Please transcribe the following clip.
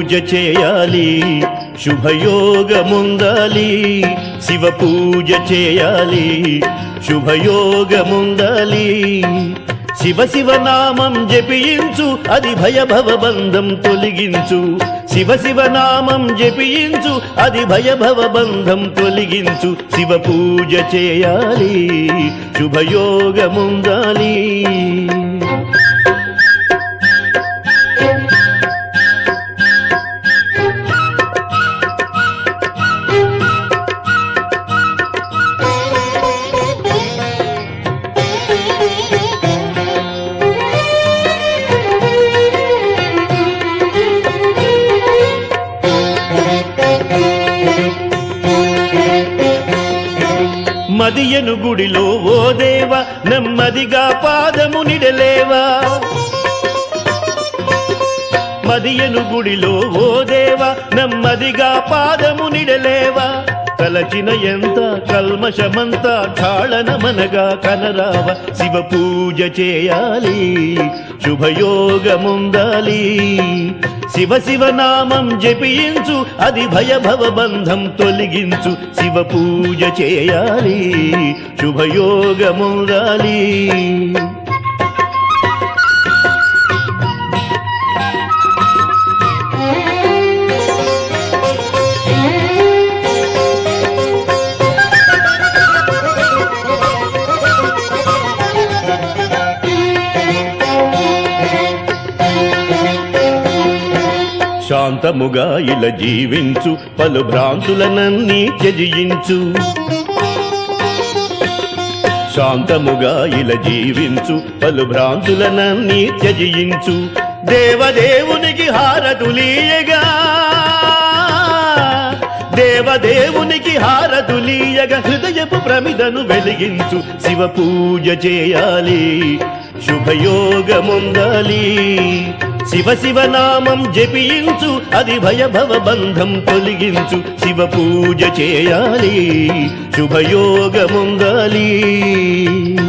పూజ చేయాలి శుభయోగముందాలి శివ పూజ చేయాలి శుభయోగముందాలి శివ శివ నామం జపించు అది భయభవ బంధం తొలగించు శివ శివ నామం జపించు అది భయభవ బంధం తొలగించు శివ పూజ చేయాలి శుభయోగముందాలి మదియను గుడిలో ఓ దేవ నెమ్మదిగా పాదము నిడలేవా మదియను గుడిలో ఓ దేవ నెమ్మదిగా పాదము నిడలేవా తలచిన ఎంత కల్మషమంత క్షాళనమనగా కనరావ శివ పూజ చేయాలి శుభయోగముందాలి శివ శివ నామం జపించు అది భయభవ బంధం తొలగించు శివ పూజ చేయాలి శుభయోగముందాలి శాంతముగా ఇలా జీవించు పలు భ్రాంతులనన్నీ త్యజించు శాంతముగా ఇలా జీవించు పలు భ్రాంతులనన్నీ త్యజించు దేవదేవునికి హారతులీయగా దేవదేవునికి హారతులీయగా హృదయపు ప్రమిదను వెలిగించు శివ పూజ చేయాలి శుభయోగముందాలి శివ శివ నామం జపించు అది భయభవ బంధం తొలగించు శివ పూజ చేయాలి శుభయోగముందాలి